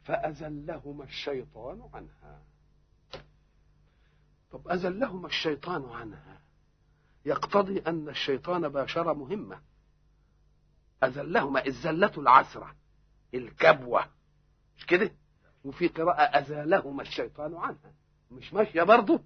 فأزلهما الشيطان عنها طب أزلهما الشيطان عنها يقتضي أن الشيطان باشر مهمة أزلهما الزلة العسرة الكبوة مش كده وفي قراءة أزالهما الشيطان عنها مش ماشية برضه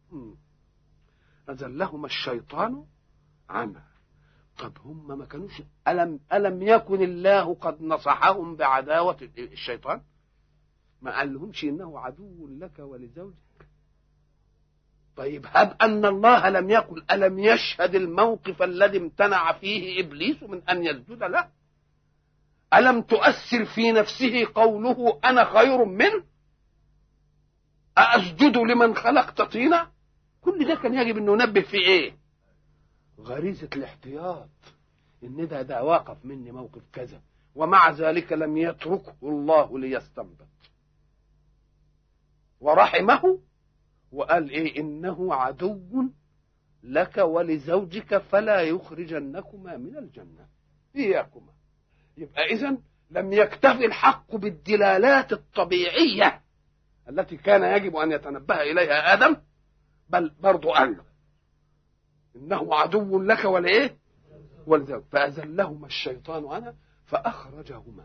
أزلهما الشيطان عنها طب هم ما كانوش ألم ألم يكن الله قد نصحهم بعداوة الشيطان ما قال لهمش إنه عدو لك ولزوجك طيب هب أن الله لم يقل ألم يشهد الموقف الذي امتنع فيه إبليس من أن يسجد له ألم تؤثر في نفسه قوله أنا خير منه أأسجد لمن خلقت طينا كل ده كان يجب أن ننبه في إيه غريزة الاحتياط إن ده ده واقف مني موقف كذا ومع ذلك لم يتركه الله ليستنبط ورحمه وقال إيه إنه عدو لك ولزوجك فلا يخرجنكما من الجنة إياكما يبقى إذن لم يكتفي الحق بالدلالات الطبيعية التي كان يجب أن يتنبه إليها آدم بل برضو قال له إنه عدو لك ولإيه ولزوج فأزلهما الشيطان عنها فأخرجهما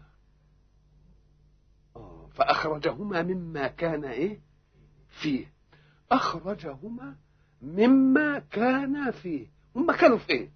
آه فأخرجهما مما كان إيه فيه أخرجهما مما كان فيه هم كانوا في إيه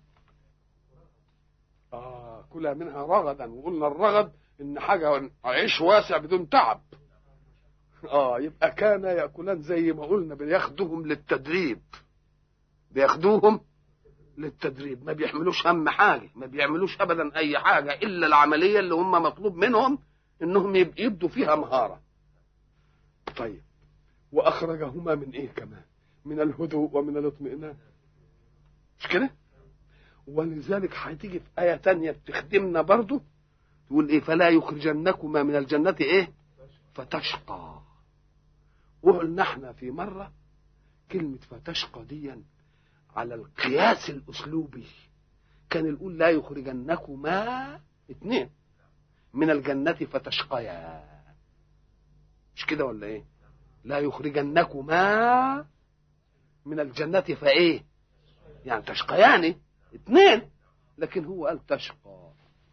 آه كلها منها رغدا وقلنا الرغد إن حاجة عيش واسع بدون تعب آه يبقى كان يأكلان زي ما قلنا بياخدوهم للتدريب بياخدوهم للتدريب ما بيحملوش هم حاجة ما بيعملوش أبدا أي حاجة إلا العملية اللي هم مطلوب منهم إنهم يبدوا فيها مهارة طيب وأخرجهما من إيه كمان من الهدوء ومن الاطمئنان مش كده ولذلك هتيجي في آية تانية بتخدمنا برضو تقول إيه فلا يخرجنكما من الجنة إيه فتشقى وقلنا احنا في مرة كلمة فتشقى ديًا على القياس الأسلوبي كان يقول لا يخرجنكما اثنين من الجنة فتشقيا مش كده ولا ايه لا يخرجنكما من الجنة فايه يعني تشقيان اثنين لكن هو قال تشقى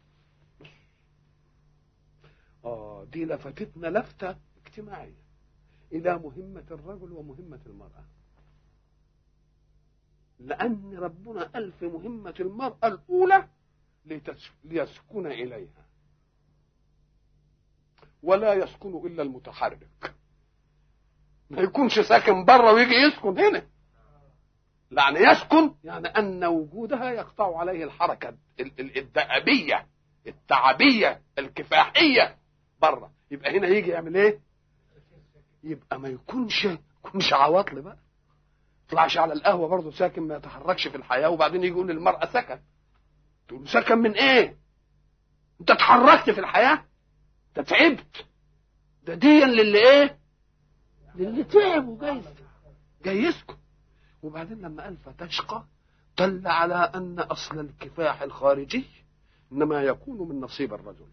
اه دي لفتتنا لفتة اجتماعية إلى مهمة الرجل ومهمة المرأة لأن ربنا قال في مهمة المرأة الأولى ليسكن إليها ولا يسكن إلا المتحرك ما يكونش ساكن بره ويجي يسكن هنا يعني يسكن يعني أن وجودها يقطع عليه الحركة الدأبية التعبية الكفاحية بره يبقى هنا يجي يعمل ايه يبقى ما يكونش يكونش عواطل بقى يطلعش على القهوة برضه ساكن ما يتحركش في الحياة وبعدين يجي يقول للمرأة سكن تقول سكن من ايه انت اتحركت في الحياة انت تعبت ده ديا للي ايه للي تعب وجاي جاي يسكن وبعدين لما قال فتشقى دل على ان اصل الكفاح الخارجي انما يكون من نصيب الرجل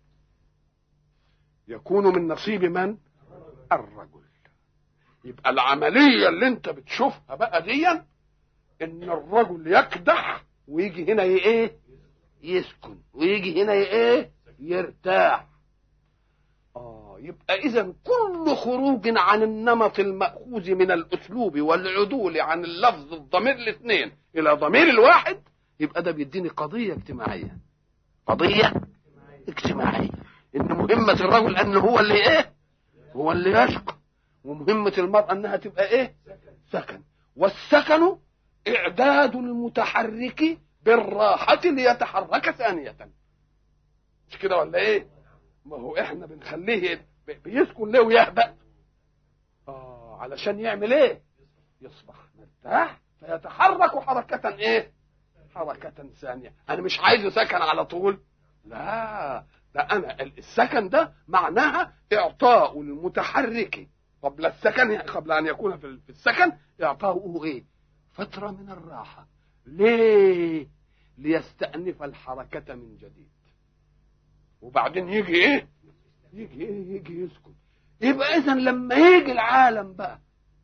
يكون من نصيب من الرجل يبقى العملية اللي انت بتشوفها بقى ديا ان الرجل يكدح ويجي هنا ايه يسكن ويجي هنا ايه يرتاح اه يبقى اذا كل خروج عن النمط المأخوذ من الاسلوب والعدول عن اللفظ الضمير الاثنين الى ضمير الواحد يبقى ده بيديني قضية اجتماعية قضية اجتماعية ان مهمة الرجل ان هو اللي ايه هو اللي يشقى ومهمة المرأة انها تبقى ايه سكن والسكن اعداد المتحرك بالراحة ليتحرك ثانية مش كده ولا ايه ما هو احنا بنخليه بيسكن ليه ويهبأ اه علشان يعمل ايه يصبح مرتاح فيتحرك حركة ايه حركة ثانية انا مش عايزه سكن على طول لا ده انا السكن ده معناها اعطاء المتحرك قبل السكن قبل ان يكون في السكن اعطاؤه ايه فترة من الراحة ليه ليستأنف الحركة من جديد وبعدين يجي ايه يجي ايه يجي يسكن يبقى اذا لما يجي العالم بقى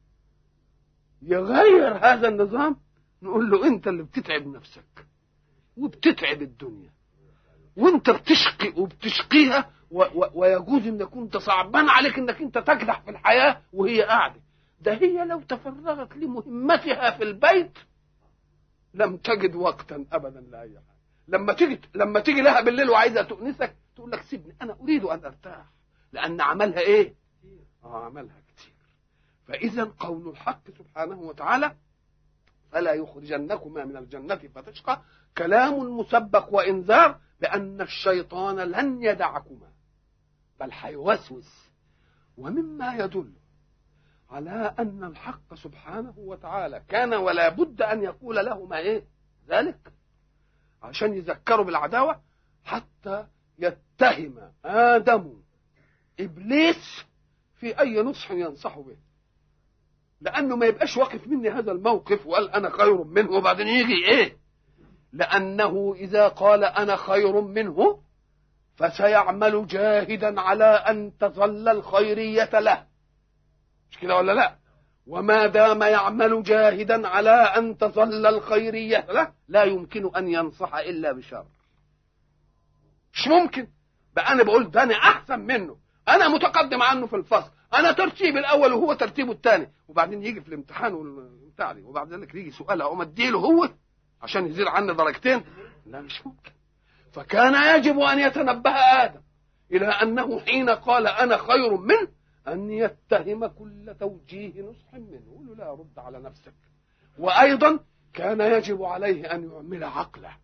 يغير هذا النظام نقول له انت اللي بتتعب نفسك وبتتعب الدنيا وانت بتشقي وبتشقيها و و ويجوز ان كنت صعبان عليك انك انت تكدح في الحياه وهي قاعده ده هي لو تفرغت لمهمتها في البيت لم تجد وقتا ابدا لاي حاجه لما تيجي لما تيجي لها بالليل وعايزه تؤنسك تقول لك سيبني انا اريد ان ارتاح لان عملها ايه اه عملها كتير فاذا قول الحق سبحانه وتعالى فلا يخرجنكما من الجنه فتشقى كلام مسبق وانذار بان الشيطان لن يدعكما بل هيوسوس ومما يدل على ان الحق سبحانه وتعالى كان ولا بد ان يقول لهما ايه ذلك عشان يذكروا بالعداوه حتى يتهم ادم ابليس في اي نصح ينصح به لانه ما يبقاش واقف مني هذا الموقف وقال انا خير منه وبعدين يجي ايه لانه اذا قال انا خير منه فسيعمل جاهدا على ان تظل الخيريه له مش كده ولا لا وما دام يعمل جاهدا على ان تظل الخيريه له لا يمكن ان ينصح الا بشر مش ممكن بقى انا بقول ده انا احسن منه انا متقدم عنه في الفصل انا ترتيب الاول وهو ترتيبه الثاني وبعدين يجي في الامتحان والبتاع دي وبعد ذلك يجي سؤال اقوم اديله هو عشان يزيد عني درجتين لا مش ممكن فكان يجب ان يتنبه ادم الى انه حين قال انا خير منه ان يتهم كل توجيه نصح منه يقول له لا رد على نفسك وايضا كان يجب عليه ان يعمل عقله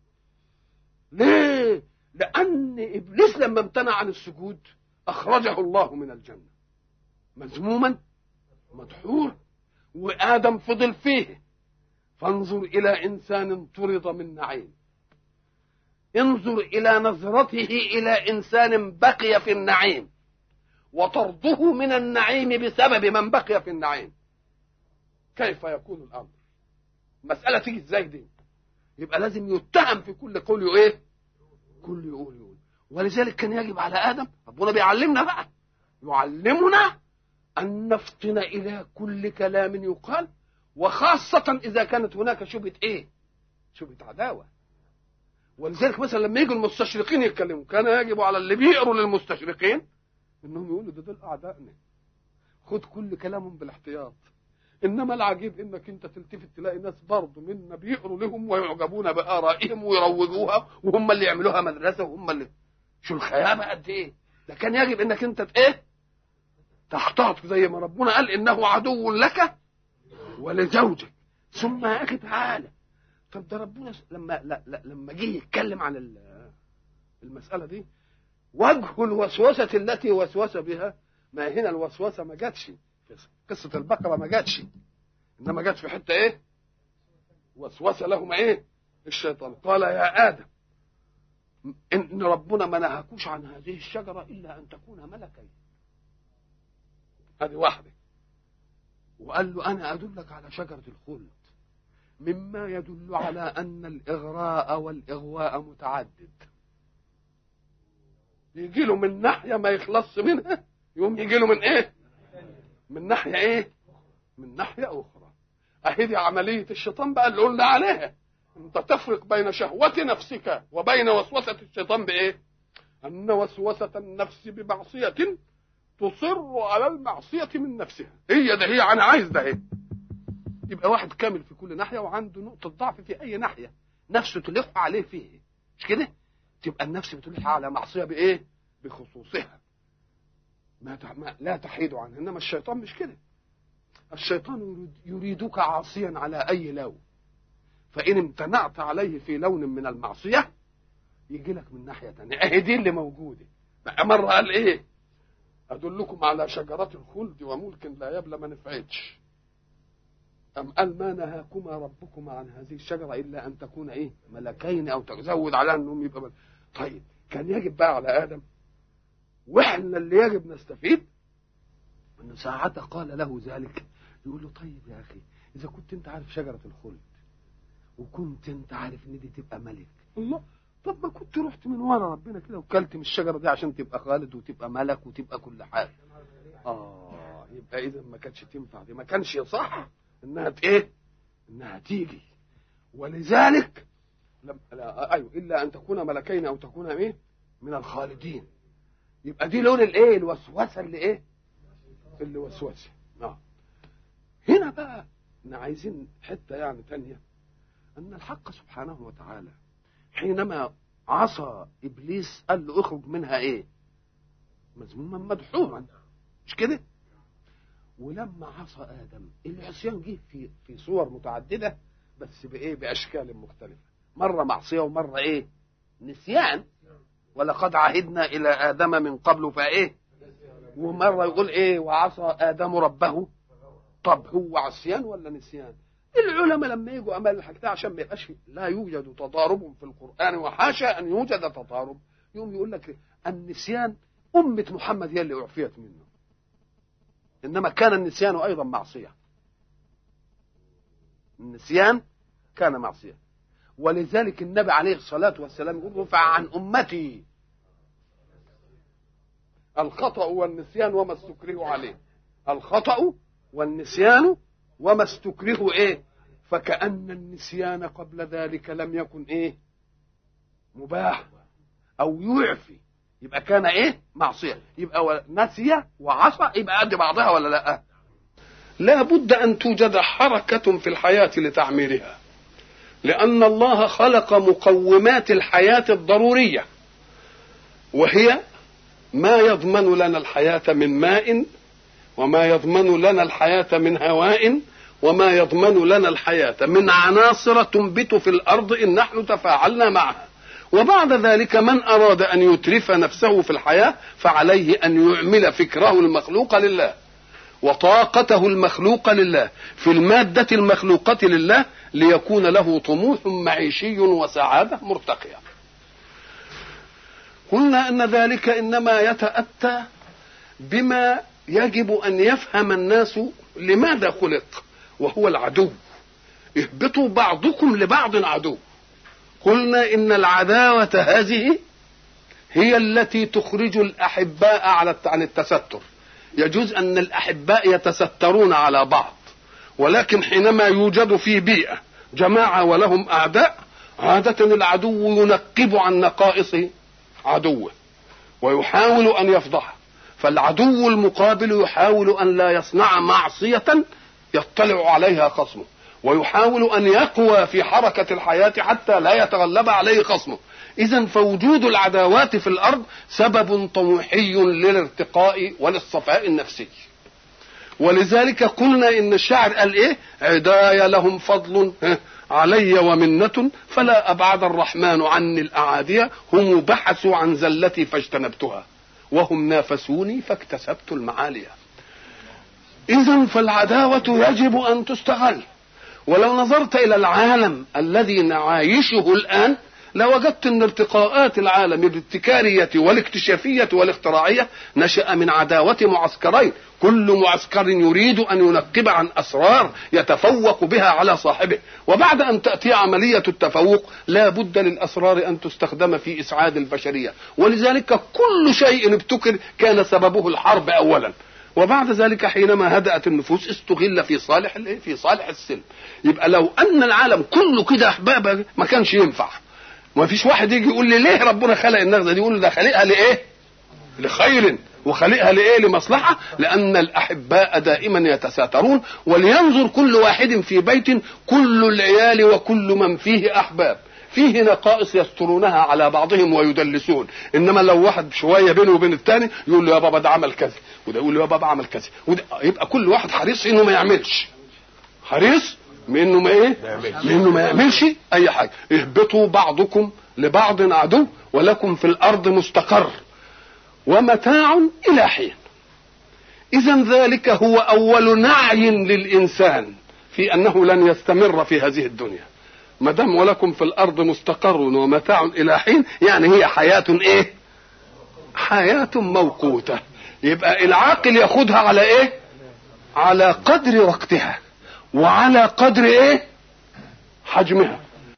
ليه لان ابليس لما امتنع عن السجود اخرجه الله من الجنه مذموما مدحور وادم فضل فيه فانظر الى انسان طرد من نعيم انظر الى نظرته الى انسان بقي في النعيم وطرده من النعيم بسبب من بقي في النعيم كيف يكون الامر المساله تيجي ازاي دي يبقى لازم يتهم في كل قول ايه كل يقول يقول ولذلك كان يجب على ادم ربنا بيعلمنا بقى يعلمنا ان نفطن الى كل كلام يقال وخاصة إذا كانت هناك شبهة إيه؟ شبهة عداوة. ولذلك مثلا لما يجوا المستشرقين يتكلموا كان يجب على اللي بيقروا للمستشرقين انهم يقولوا ده دول اعدائنا. خد كل كلامهم بالاحتياط. انما العجيب انك انت تلتفت تلاقي ناس برضه منا بيقروا لهم ويعجبون بارائهم ويروجوها وهم اللي يعملوها مدرسه وهم اللي شو الخيابه قد ايه؟ ده كان يجب انك انت ايه؟ تحتاط زي ما ربنا قال انه عدو لك ولزوجك ثم يا اخي تعالى طب ده ربنا لما لا لا لما جه يتكلم عن المساله دي وجه الوسوسه التي وسوس بها ما هنا الوسوسه ما جاتش قصه البقره ما جاتش انما جت في حته ايه وسوس لهما ايه الشيطان قال يا ادم ان ربنا ما نهاكوش عن هذه الشجره الا ان تكون ملكين هذه واحده وقال له أنا أدلك على شجرة الخلد مما يدل على أن الإغراء والإغواء متعدد يجي له من ناحية ما يخلص منها يقوم يجي له من إيه من ناحية إيه من ناحية أخرى أهي دي عملية الشيطان بقى اللي قلنا عليها أنت تفرق بين شهوة نفسك وبين وسوسة الشيطان بإيه أن وسوسة النفس بمعصية تصر على المعصية من نفسها هي ده هي أنا عايز ده هي يبقى واحد كامل في كل ناحية وعنده نقطة ضعف في أي ناحية نفسه تلح عليه فيه مش كده تبقى النفس بتلح على معصية بإيه بخصوصها ما, تح... ما لا تحيد عنها إنما الشيطان مش كده الشيطان يريد... يريدك عاصيا على أي لون فإن امتنعت عليه في لون من المعصية يجي لك من ناحية تانية أهي دي اللي موجودة مرة قال إيه أدلكم على شجرة الخلد وملك لا يبلى ما نفعتش أم قال ما نهاكما ربكما عن هذه الشجرة إلا أن تكون إيه ملكين أو تزود على أنهم يبقى ملك. طيب كان يجب بقى على آدم وإحنا اللي يجب نستفيد أنه ساعتها قال له ذلك يقول له طيب يا أخي إذا كنت أنت عارف شجرة الخلد وكنت أنت عارف إن دي تبقى ملك الله طب ما كنت رحت من ورا ربنا كده وكلت من الشجره دي عشان تبقى خالد وتبقى ملك وتبقى كل حاجه اه يبقى اذا ما كانتش تنفع دي ما كانش صح انها ايه انها تيجي ولذلك لم... لا ايوه الا ان تكون ملكين او تكون ايه من الخالدين يبقى دي لون الايه الوسوسه اللي ايه اللي وسوسه اه هنا بقى احنا عايزين حته يعني تانية ان الحق سبحانه وتعالى حينما عصى ابليس قال له اخرج منها ايه مذموما مدحورا مش كده ولما عصى ادم العصيان جه في في صور متعدده بس بايه باشكال مختلفه مره معصيه ومره ايه نسيان ولقد عهدنا الى ادم من قبل فايه ومره يقول ايه وعصى ادم ربه طب هو عصيان ولا نسيان العلماء لما يجوا امال الحاجتين عشان ما يبقاش لا يوجد تضارب في القران وحاشا ان يوجد تضارب يوم يقول لك النسيان امه محمد هي اللي اعفيت منه انما كان النسيان ايضا معصيه النسيان كان معصيه ولذلك النبي عليه الصلاه والسلام يقول رفع عن امتي الخطا والنسيان وما استكرهوا عليه الخطا والنسيان وما استكرهوا ايه فكأن النسيان قبل ذلك لم يكن ايه مباح او يعفي يبقى كان ايه معصيه يبقى نسي وعصى يبقى قد بعضها ولا لا لا بد ان توجد حركه في الحياه لتعميرها لان الله خلق مقومات الحياه الضروريه وهي ما يضمن لنا الحياه من ماء وما يضمن لنا الحياه من هواء وما يضمن لنا الحياه من عناصر تنبت في الارض ان نحن تفاعلنا معها وبعد ذلك من أراد أن يترف نفسه في الحياة فعليه أن يعمل فكره المخلوق لله وطاقته المخلوقة لله في المادة المخلوقة لله ليكون له طموح معيشي وسعادة مرتقية قلنا أن ذلك إنما يتأتى بما يجب أن يفهم الناس لماذا خلق وهو العدو اهبطوا بعضكم لبعض عدو قلنا ان العداوه هذه هي التي تخرج الاحباء على عن التستر يجوز ان الاحباء يتسترون على بعض ولكن حينما يوجد في بيئه جماعه ولهم اعداء عاده العدو ينقب عن نقائص عدوه ويحاول ان يفضحه فالعدو المقابل يحاول ان لا يصنع معصيه يطلع عليها خصمه ويحاول ان يقوى في حركه الحياه حتى لا يتغلب عليه خصمه اذا فوجود العداوات في الارض سبب طموحي للارتقاء وللصفاء النفسي ولذلك قلنا ان الشاعر قال ايه عداي لهم فضل علي ومنة فلا أبعد الرحمن عني الأعادية هم بحثوا عن زلتي فاجتنبتها وهم نافسوني فاكتسبت المعالية إذا فالعداوة يجب أن تستغل ولو نظرت الى العالم الذي نعايشه الان لوجدت ان ارتقاءات العالم الابتكاريه والاكتشافيه والاختراعيه نشا من عداوه معسكرين كل معسكر يريد ان ينقب عن اسرار يتفوق بها على صاحبه وبعد ان تاتي عمليه التفوق لا بد للاسرار ان تستخدم في اسعاد البشريه ولذلك كل شيء ابتكر كان سببه الحرب اولا وبعد ذلك حينما هدأت النفوس استغل في صالح الايه؟ في صالح السلم. يبقى لو ان العالم كله كده احباب ما كانش ينفع. ما فيش واحد يجي يقول لي ليه ربنا خلق النغزه دي؟ يقول ده خلقها لايه؟ لخير وخلقها لايه؟ لمصلحه لان الاحباء دائما يتساترون ولينظر كل واحد في بيت كل العيال وكل من فيه احباب. فيه نقائص يسترونها على بعضهم ويدلسون انما لو واحد شويه بينه وبين الثاني يقول له يا بابا ده عمل كذا وده يقول له يا بابا عمل كذا وده يبقى كل واحد حريص انه ما يعملش حريص من انه ما ايه من انه ما يعملش اي حاجه اهبطوا بعضكم لبعض عدو ولكم في الارض مستقر ومتاع الى حين اذا ذلك هو اول نعي للانسان في انه لن يستمر في هذه الدنيا ما دام ولكم في الارض مستقر ومتاع الى حين يعني هي حياه ايه حياه موقوته يبقى العاقل ياخدها على ايه على قدر وقتها وعلى قدر ايه حجمها